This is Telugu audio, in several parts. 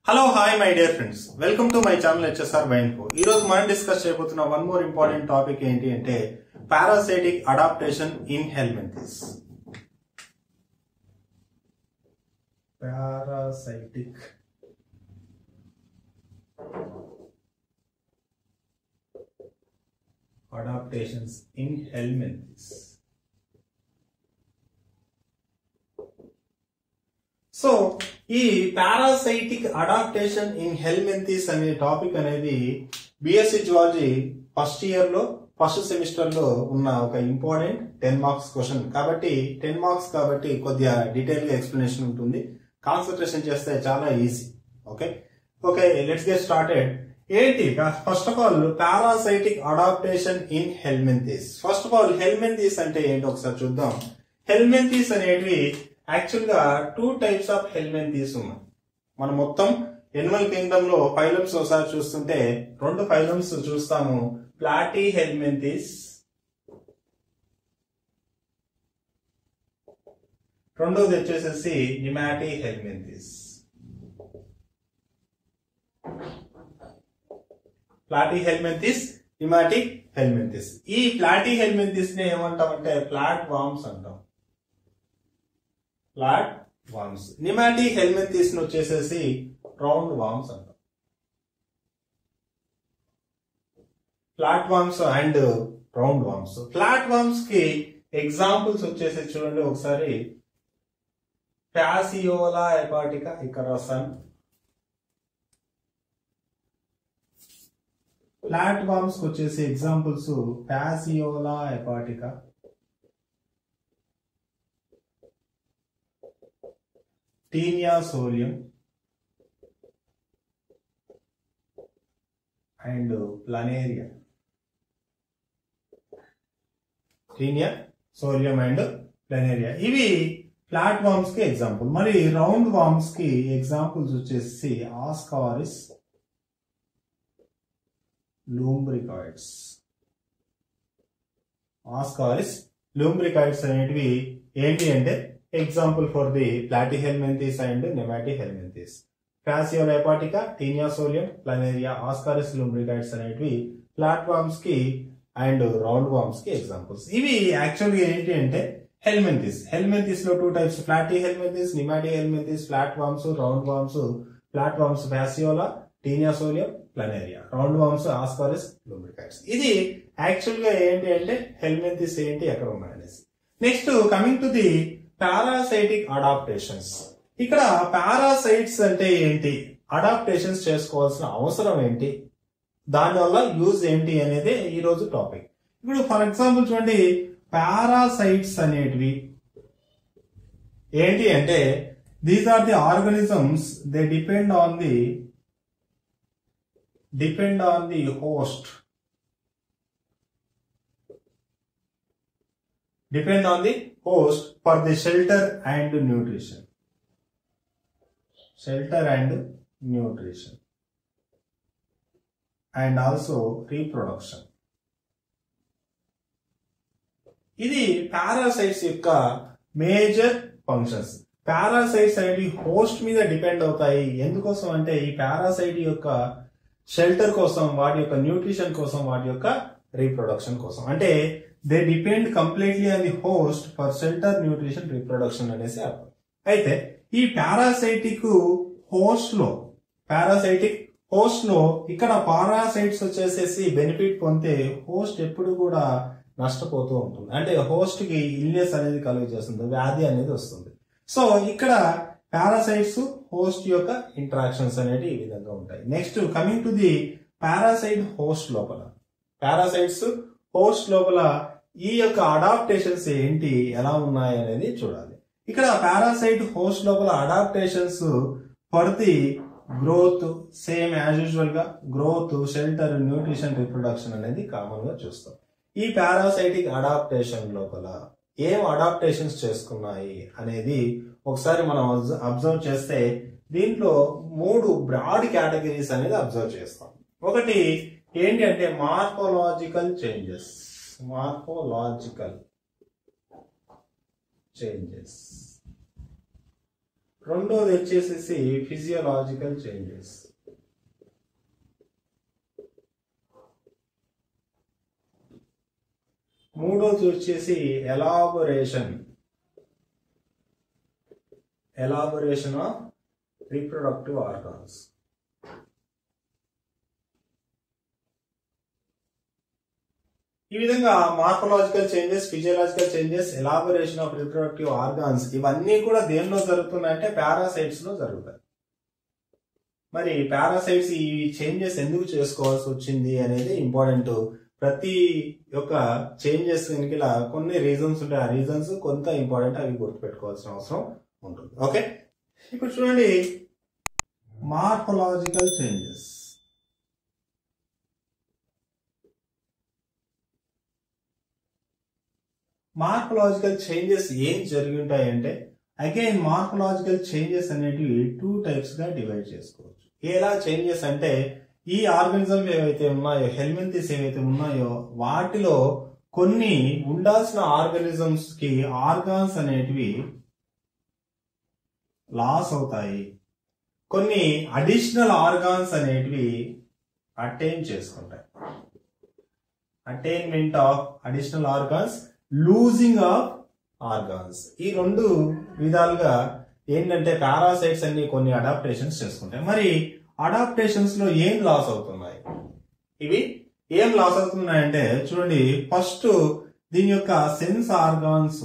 Hello hi my dear friends welcome to my channel HSR వైన్ఫో ఈ రోజు మనం డిస్కస్ చేయబోతున్న వన్ మోర్ ఇంపార్టెంట్ టాపిక్ ఏంటి అంటే parasitic adaptation in helminthes parasitic adaptations in helminthes so ఈ పారాసైటిక్ అడాప్టేషన్ ఇన్ హెల్మెంతిస్ అనే టాపిక్ అనేది బిఎస్సి జువాలజీ ఫస్ట్ ఇయర్ లో ఫస్ట్ సెమిస్టర్ లో ఉన్న ఒక ఇంపార్టెంట్ టెన్ మార్క్స్ క్వశ్చన్ కాబట్టి టెన్ మార్క్స్ కాబట్టి కొద్దిగా డీటెయిల్ గా ఎక్స్ప్లెనేషన్ ఉంటుంది కాన్సన్ట్రేషన్ చేస్తే చాలా easy okay okay let's get started ఏంటి first of all parasitic adaptation in helminthes first of all helminthes అంటే ఏంటి ఒకసారి చూద్దాం హెల్మెంతిస్ అనేటివి యాక్చువల్ గా టూ టైప్స్ ఆఫ్ హెల్మెంతీస్ ఉన్నాయి మనం మొత్తం ఎనిమల్ కింగ్డమ్ లో ఫైలమ్స్ ఒకసారి చూస్తుంటే రెండు ఫైలమ్స్ చూస్తాము ప్లాటీ హెల్మెంతీస్ రెండోది వచ్చేసేసి nemathelminthes platyhelminthes nemathelminthes ఈ ప్లాటీ హెల్మెంతిస్ ని ఏమంటామంటే ఫ్లాట్ వామ్స్ అంటాం ఫ్లాట్ వామ్స్ నిమాటి హెల్మెంతిస్ ని వచ్చేసేసి రౌండ్ వామ్స్ అంటాం flat worms and round worms flat worms కి ఎగ్జాంపుల్స్ వచ్చేసి చూడండి ఒకసారి ప్యాసియోలా ఎపాటికా ఇక్కడ సన్ ఫ్లాట్ వామ్స్ కి వచ్చేసి examples fasciola hepatica taenia solium and planaria taenia solium and planaria ఇవి ఫ్లాట్ వామ్స్ కి ఎగ్జాంపుల్ మరి రౌండ్ వామ్స్ కి ఎగ్జాంపుల్స్ వచ్చేసి ఆస్కారిస్ లూంబ్రికాయిడ్స్ ఆస్కారిస్ లూంబ్రికాయిడ్స్ అనేటివి ఏంటి అంటే example for the platyhelminthes and nemathelminthes fasciola hepatica taenia solium planaria ascaris lumbricoides అనేటివి ప్లాట్ఫామ్స్ కి అండ్ రౌండ్ వామ్స్ కి ఎగ్జాంపుల్స్ ఇవి యాక్చువల్ గా ఏంటి అంటే హెల్మెంతిస్ హెల్మెంతిస్ లో two types platyhelminthes nemathelminthes flat worms round worms flat worms fasciola taenia solium planaria round worms ascaris lumbricoides ఇది యాక్చువల్ గా ఏంటి అంటే హెల్మెంతిస్ ఏంటి ఎక్కడ ఉన్నాయనేసి next coming to the parasitic adaptations ఇక్కడ పారాసైట్స్ అంటే ఏంటి అడాప్టేషన్స్ చేసుకోవాల్సిన అవసరం ఏంటి దానివల్ల యూజ్ ఏంటి అనేది ఈ రోజు టాపిక్ ఇప్పుడు ఫర్ ఎగ్జాంపుల్ చూడండి పారాసైట్స్ అనేటివి ఏంటి అంటే these are the organisms they depend on the depend on the host depend on the host for the shelter and nutrition. Shelter and nutrition. And also reproduction. ఇది పారాసైట్స్ యొక్క మేజర్ ఫంక్షన్స్ పారాసైట్స్ అనేవి హోస్ట్ మీద డిపెండ్ అవుతాయి ఎందుకోసం అంటే ఈ పారాసైట్ యొక్క షెల్టర్ కోసం వాటి యొక్క న్యూట్రిషన్ కోసం వాటి యొక్క రీప్రొడక్షన్ కోసం అంటే they depend completely on the host for shelter nutrition reproduction అనేసి అర్థం అయితే ఈ పారాసైటిక్ హోస్ట్ లో పారాసైటిక్ హోస్ట్ లో ఇక్కడ పారాసైట్స్ వచ్చేసేసి బెనిఫిట్ పొందితే హోస్ట్ ఎప్పుడు కూడా నష్టపోతూ ఉంటుంది అంటే హోస్ట్ కి ఇల్నెస్ అనేది కలుగు చేస్తుంది వ్యాధి అనేది వస్తుంది సో ఇక్కడ పారాసైట్స్ హోస్ట్ యొక్క ఇంటరాక్షన్స్ అనేవి ఈ విధంగా ఉంటాయి next coming to the parasite host లోపల పారాసైట్స్ హోస్ట్ లోపల ఈ యొక్క అడాప్టేషన్స్ ఏంటి ఎలా ఉన్నాయి అనేది చూడాలి ఇక్కడ పారాసైట్ హోస్ట్ లోపల adaptations for the growth same as usual గా గ్రోత్ షెల్టర్ న్యూట్రిషన్ రిప్రొడక్షన్ అనేది కామన్ గా చూస్తాం ఈ పారాసైటిక్ అడాప్టేషన్ లోపల ఏం అడాప్టేషన్స్ చేసుకున్నాయి అనేది ఒకసారి మనం అబ్జర్వ్ చేస్తే దీంట్లో మూడు బ్రాడ్ కేటగిరీస్ అనేది అబ్జర్వ్ చేస్తాం ఒకటి ఏంటి అంటే మార్ఫోలాజికల్ చేంజెస్ మార్ఫోలాజికల్ చేంజెస్ రెండోది వచ్చేసేసి ఫిజియోలాజికల్ చేంజెస్ మూడోది వచ్చేసి elaboration elaboration of reproductive organs ఈ విధంగా morphological changes physiological changes elaboration of reproductive organs ఇవన్నీ కూడా దేనిలో జరుగుతున్నాయంటే పారాసైట్స్ లో జరుగుతాయి మరి పారాసైట్స్ ఈ చేంజెస్ ఎందుకు చేసుకోవాల్సి వచ్చింది అనేది ఇంపార్టెంట్ ప్రతి యొక్క చేంజెస్ ఇలా కొన్ని రీజన్స్ ఉంటాయి ఆ రీజన్స్ కొంత ఇంపార్టెంట్ అవి గుర్తుపెట్టుకోవాల్సిన అవసరం ఉంటుంది ఓకే ఇప్పుడు చూడండి మార్ఫలాజికల్ చేంజెస్ మార్ఫలాజికల్ చేంజెస్ ఏం జరిగి ఉంటాయంటే అగైన్ మార్ఫలాజికల్ చేంజెస్ అనేటివి టూ టైప్స్ గా డివైడ్ చేసుకోవచ్చు ఎలా చేంజెస్ అంటే ఈ ఆర్గనిజం ఏవైతే ఉన్నాయో హెల్మెంతిస్ ఏవైతే ఉన్నాయో వాటిలో కొన్ని ఉండాల్సిన ఆర్గనిజమ్స్ కి ఆర్గాన్స్ అనేటివి లాస్ అవుతాయి కొన్ని అడిషనల్ ఆర్గాన్స్ అనేటివి అటైన్ చేసుకుంటాయి attainment of additional organs losing of organs ఈ రెండు విధాలుగా ఏంటంటే పారాసైట్స్ అన్ని కొన్ని అడాప్టేషన్స్ చేసుకుంటాయి మరి అడాప్టేషన్స్ లో ఏం లాస్ అవుతున్నాయి ఇవి ఏం లాస్ అవుతున్నాయంటే చూడండి ఫస్ట్ దీని యొక్క sense organs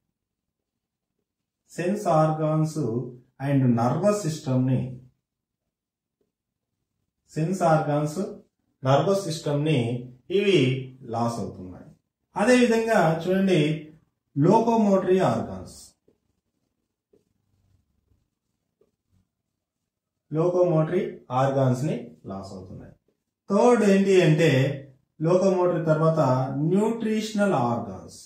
sense organs and nervous system ని సెన్స్ ఆర్గాన్స్ నర్వస్ సిస్టమ్ ని ఇవి లాస్ అవుతున్నాయి అదే విధంగా చూడండి లోకోమోటరీ ఆర్గాన్స్ లోకోమోటరీ ఆర్గాన్స్ ని లాస్ అవుతున్నాయి థర్డ్ ఏంటి అంటే లోకోమోటరీ తర్వాత న్యూట్రిషనల్ ఆర్గాన్స్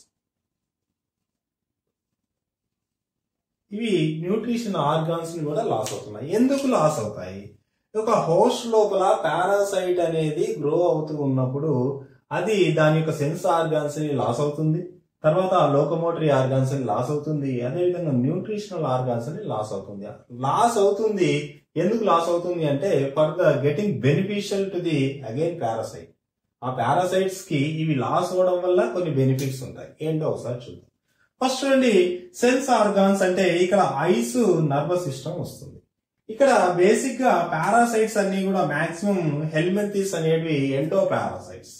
ఇవి న్యూట్రిషన్ ఆర్గాన్స్ ని కూడా లాస్ అవుతున్నాయి ఎందుకు లాస్ అవుతాయి ఒక హోస్ట్ లోపల పారాసైట్ అనేది గ్రో అవుతూ ఉన్నప్పుడు అది దాని యొక్క సెన్స్ ఆర్గాన్స్ ని లాస్ అవుతుంది తర్వాత లోకమోటరీ ఆర్గాన్స్ ని లాస్ అవుతుంది అదేవిధంగా న్యూట్రిషనల్ ఆర్గాన్స్ ని లాస్ అవుతుంది లాస్ అవుతుంది ఎందుకు లాస్ అవుతుంది అంటే for the getting beneficial to the again parasite ఆ పారాసైట్స్ కి ఇవి లాస్ అవ్వడం వల్ల కొన్ని బెనిఫిట్స్ ఉంటాయి ఏంటో ఒకసారి చూద్దాం ఫస్ట్ చూడండి సెన్స్ ఆర్గాన్స్ అంటే ఇక్కడ ఐస్ నర్వస్ సిస్టమ్ వస్తుంది ఇక్కడ బేసిక్ గా పారాసైట్స్ అన్ని కూడా మాక్సిమం హెల్మెంతిస్ అనేవి ఎండో పారాసైట్స్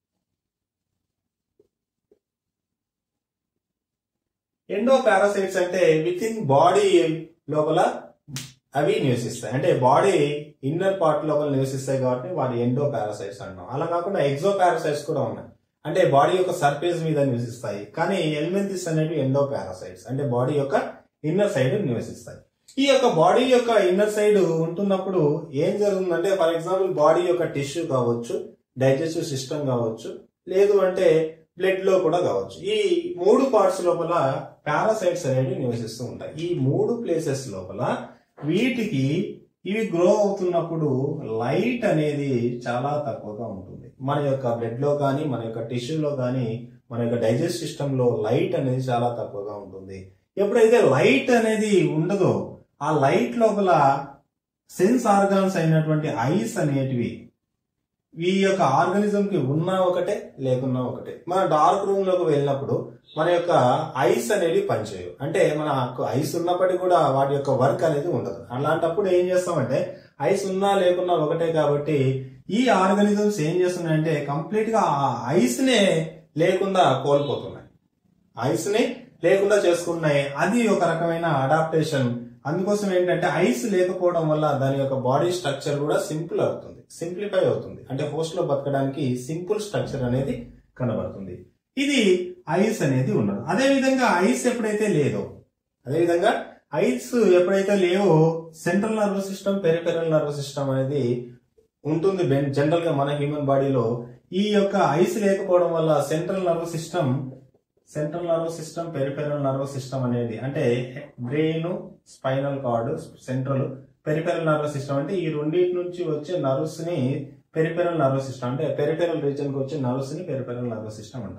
ఎండో పారాసైట్స్ అంటే విత్ ఇన్ బాడీ లోపల అవి నివసిస్తాయి అంటే బాడీ ఇన్నర్ పార్ట్ లోపల నివసిస్తాయి కాబట్టి వాటి ఎండో పారాసైట్స్ అంటాం అలా కాకుండా ఎగ్జో పారాసైట్స్ కూడా ఉన్నాయి అంటే బాడీ యొక్క సర్ఫేస్ మీద నివసిస్తాయి కానీ ఎల్మెంతిస్ అనేవి ఎండో పారాసైట్స్ అంటే బాడీ యొక్క ఇన్నర్ సైడ్ నివసిస్తాయి ఈ యొక్క బాడీ యొక్క ఇన్నర్ సైడ్ ఉంటున్నప్పుడు ఏం జరుగుతుందంటే ఫర్ ఎగ్జాంపుల్ బాడీ యొక్క టిష్యూ కావచ్చు డైజెస్టివ్ సిస్టమ్ కావచ్చు లేదు అంటే బ్లడ్ లో కూడా కావచ్చు ఈ మూడు పార్ట్స్ లోపల పారాసైట్స్ అనేవి నివసిస్తూ ఉంటాయి ఈ మూడు ప్లేసెస్ లోపల వీటికి ఇవి గ్రో అవుతున్నప్పుడు లైట్ అనేది చాలా తక్కువగా ఉంటుంది మన యొక్క బ్లడ్ లో కానీ మన యొక్క టిష్యూలో కానీ మన యొక్క డైజెస్ట్ సిస్టమ్ లో లైట్ అనేది చాలా తక్కువగా ఉంటుంది ఎప్పుడైతే లైట్ అనేది ఉండదో ఆ లైట్ లోపల సెన్స్ ఆర్గాన్స్ అయినటువంటి ఐస్ అనేటివి ఈ యొక్క ఆర్గానిజం కి ఉన్నా ఒకటే లేకున్నా ఒకటే మన డార్క్ రూమ్ లోకి వెళ్ళినప్పుడు మన యొక్క ఐస్ అనేవి పనిచేయవు అంటే మనకు ఐస్ ఉన్నప్పటికీ కూడా వాటి యొక్క వర్క్ అనేది ఉండదు అలాంటప్పుడు ఏం చేస్తామంటే ఐస్ ఉన్నా లేకున్నా ఒకటే కాబట్టి ఈ ఆర్గానిజమ్స్ ఏం చేస్తున్నాయంటే కంప్లీట్ గా ఆ ఐస్ నే లేకుండా కోల్పోతున్నాయి ఐస్ ని లేకుండా చేసుకున్నాయి అది ఒక రకమైన అడాప్టేషన్ అందుకోసం ఏంటంటే ఐస్ లేకపోవడం వల్ల దాని యొక్క బాడీ స్ట్రక్చర్ కూడా సింపుల్ అవుతుంది సింప్లిఫై అవుతుంది అంటే పోస్ట్ లో బతకడానికి సింపుల్ స్ట్రక్చర్ అనేది కనబడుతుంది ఇది ఐస్ అనేది ఉండదు అదే విధంగా ఐస్ ఎప్పుడైతే లేదో అదే విధంగా ఐస్ ఎప్పుడైతే లేవో central nervous system peripheral nervous system అనేది ఉంటుంది జనరల్ గా మన హ్యూమన్ బాడీలో ఈ యొక్క ఐస్ లేకపోవడం వల్ల central nervous system central nervous system peripheral nervous system అనేది అంటే brain spinal cord central peripheral nervous system అంటే ఈ రెండింటి నుంచి వచ్చే నర్వ్స్ ని పెరిఫెరల్ నర్వస్ సిస్టమ్ అంటే పెరిఫెరల్ రీజన్ కి వచ్చే నర్వ్స్ ని పెరిఫెరల్ నర్వస్ సిస్టమ్ అంటారు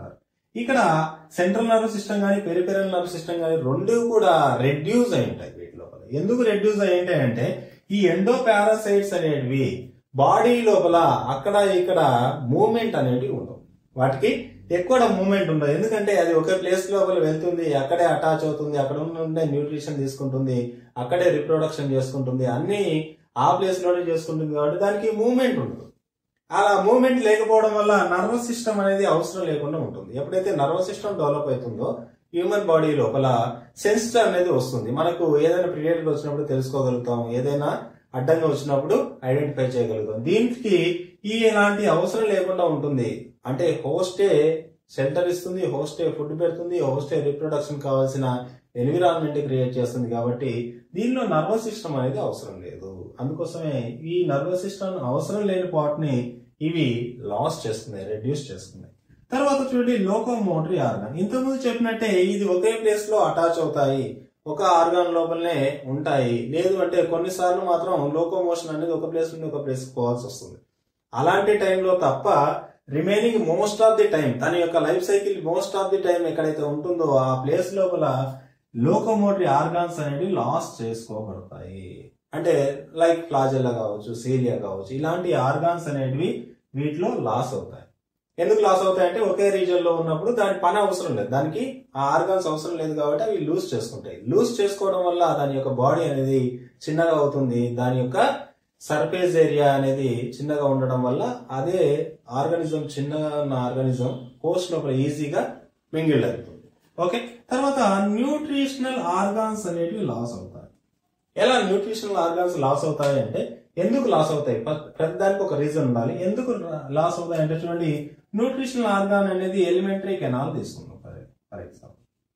ఇక్కడ సెంట్రల్ నర్వ్ సిస్టమ్ కానీ పెరిఫెరల్ నర్వ్ సిస్టమ్ కానీ రెండు కూడా రెడ్యూస్ అయి ఉంటాయి వీటి లోపల ఎందుకు రెడ్యూస్ అయి ఉంటాయి అంటే ఈ ఎండో పారాసైట్స్ అనేటివి బాడీ లోపల అక్కడ ఇక్కడ మూమెంట్ అనేటివి ఉండవు వాటికి ఎక్కువ మూమెంట్ ఉండదు ఎందుకంటే అది ఒకే ప్లేస్ లోపల వెళ్తుంది అక్కడే అటాచ్ అవుతుంది అక్కడ ఉండే న్యూట్రిషన్ తీసుకుంటుంది అక్కడే రిప్రొడక్షన్ చేసుకుంటుంది అన్ని ఆ ప్లేస్ లోనే చేసుకుంటుంది కాబట్టి దానికి మూమెంట్ ఉండదు అలా మూమెంట్ లేకపోవడం వల్ల నర్వస్ సిస్టమ్ అనేది అవసరం లేకుండా ఉంటుంది ఎప్పుడైతే నర్వస్ సిస్టమ్ డెవలప్ అవుతుందో హ్యూమన్ బాడీ లోపల సెన్సిటర్ అనేది వస్తుంది మనకు ఏదైనా ప్రిడేటర్ వచ్చినప్పుడు తెలుసుకోగలుగుతాం ఏదైనా అడ్డంగా వచ్చినప్పుడు ఐడెంటిఫై చేయగలుగుతాం దీనికి ఈ ఎలాంటి అవసరం లేకుండా ఉంటుంది అంటే హోస్టే షెల్టర్ ఇస్తుంది హోస్టే ఫుడ్ పెడుతుంది హోస్టే రిప్రొడక్షన్ కావాల్సిన ఎన్విరాన్మెంట్ క్రియేట్ చేస్తుంది కాబట్టి దీనిలో నర్వస్ సిస్టమ్ అనేది అవసరం లేదు అందుకోసమే ఈ నర్వస్ సిస్టమ్ అవసరం లేని పార్ట్ ని ఇవి లాస్ చేస్తున్నాయి రెడ్యూస్ చేస్తున్నాయి తర్వాత చూడండి లోకోమోటరీ ఆర్గాన్ ఇంతకుముందు చెప్పినట్టే ఇది ఒకే ప్లేస్ లో అటాచ్ అవుతాయి ఒక ఆర్గాన్ లోపలనే ఉంటాయి లేదు అంటే కొన్నిసార్లు మాత్రం లోకోమోషన్ అనేది ఒక ప్లేస్ నుండి ఒక ప్లేస్ పోవాల్సి వస్తుంది అలాంటి టైంలో తప్ప remaining most of the time తన యొక్క life cycle most of the time ఎక్కడైతే ఉంటుందో ఆ ప్లేస్ లోపల లోకోమోటరీ ఆర్గాన్స్ అనేవి లాస్ చేసుకోబడతాయి అంటే లైక్ ఫ్లాజెల్లా కావచ్చు సీలియా కావచ్చు ఇలాంటి ఆర్గాన్స్ అనేటివి వీటిలో లాస్ అవుతాయి ఎందుకు లాస్ అవుతాయి అంటే ఒకే రీజన్ లో ఉన్నప్పుడు దాని పని అవసరం లేదు దానికి ఆ ఆర్గాన్స్ అవసరం లేదు కాబట్టి అవి లూజ్ చేసుకుంటాయి లూజ్ చేసుకోవడం వల్ల దాని యొక్క బాడీ అనేది చిన్నగా అవుతుంది దాని యొక్క సర్ఫేస్ ఏరియా అనేది చిన్నగా ఉండడం వల్ల అదే ఆర్గానిజం చిన్నగా ఉన్న ఆర్గానిజం పోస్ట్ లోపల ఈజీగా మింగిల్ అవుతుంది ఓకే తర్వాత న్యూట్రిషనల్ ఆర్గాన్స్ అనేటివి లాస్ అవుతాయి ఎలా న్యూట్రిషనల్ ఆర్గాన్స్ లాస్ అవుతాయి అంటే ఎందుకు లాస్ అవుతాయి ఫస్ట్ ప్రతి దానికి ఒక రీజన్ ఉండాలి ఎందుకు లాస్ అవుతాయి అంటే చూడండి న్యూట్రిషనల్ ఆర్గాన్ అనేది ఎలిమెంటరీ కెనాల్ తీసుకుందాం ఫర్ ఎగ్జాంపుల్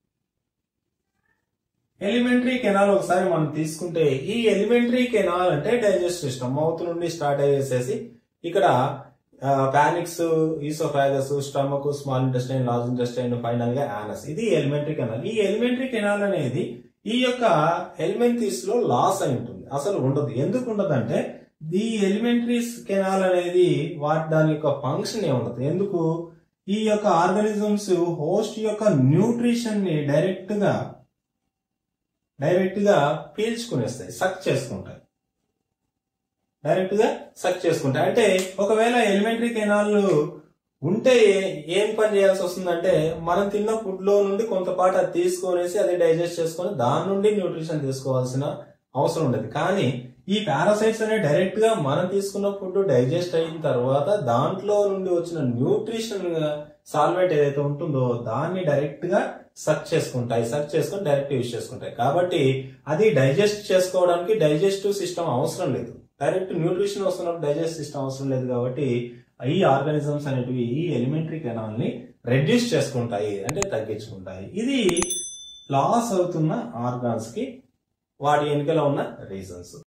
ఎలిమెంటరీ కెనాల్ ఒకసారి మనం తీసుకుంటే ఈ ఎలిమెంటరీ కెనాల్ అంటే డైజెస్ట్ సిస్టమ్ మౌత్ నుండి స్టార్ట్ అయ్యేసేసి ఇక్కడ pharynx oesophagus stomach small intestine large intestine final గా యానస్ ఇది ఎలిమెంటరీ కెనాల్ ఈ ఎలిమెంటరీ కెనాల్ అనేది ఈ యొక్క ఎలిమెంటరీస్ లో లాస్ అయి ఉంటుంది అసలు ఉండదు ఎందుకు ఉండదు అంటే ఈ ఎలిమెంటరీస్ కెనాల్ అనేది వాటి దాని యొక్క ఫంక్షన్ ఉండదు ఎందుకు ఈ యొక్క ఆర్గానిజమ్స్ హోస్ట్ యొక్క న్యూట్రిషన్ ని డైరెక్ట్ గా డైరెక్ట్ గా పీల్చుకునేస్తాయి సక్ చేసుకుంటాయి డైరెక్ట్ గా సక్ చేసుకుంటాయి అంటే ఒకవేళ ఎలిమెంటరీ కెనాల్ ఉంటే ఏం పని చేయాల్సి వస్తుందంటే మనం తిన్న ఫుడ్ లో నుండి కొంత పాట అది తీసుకొనేసి అది డైజెస్ట్ చేసుకొని దాని నుండి న్యూట్రిషన్ తీసుకోవాల్సిన అవసరం ఉండదు కానీ ఈ పారాసైట్స్ అనే డైరెక్ట్ గా మనం తీసుకున్న ఫుడ్ డైజెస్ట్ అయిన తర్వాత దాంట్లో నుండి వచ్చిన న్యూట్రిషన్ సాల్వేట్ ఏదైతే ఉంటుందో దాన్ని డైరెక్ట్ గా సక్ చేసుకుంటాయి సక్ చేసుకొని డైరెక్ట్ యూజ్ చేసుకుంటాయి కాబట్టి అది డైజెస్ట్ చేసుకోవడానికి డైజెస్టివ్ సిస్టమ్ అవసరం లేదు డైరెక్ట్ న్యూట్రిషన్ వస్తున్నప్పుడు డైజెస్ట్ సిస్టమ్ అవసరం లేదు కాబట్టి ఈ ఆర్గానిజమ్స్ అనేటివి ఈ ఎలిమెంటరీ కెనాల్ ని రెడ్యూస్ చేసుకుంటాయి అంటే తగ్గించుకుంటాయి ఇది లాస్ అవుతున్న ఆర్గాన్స్ కి వాటి వెనుకలో ఉన్న రీజన్స్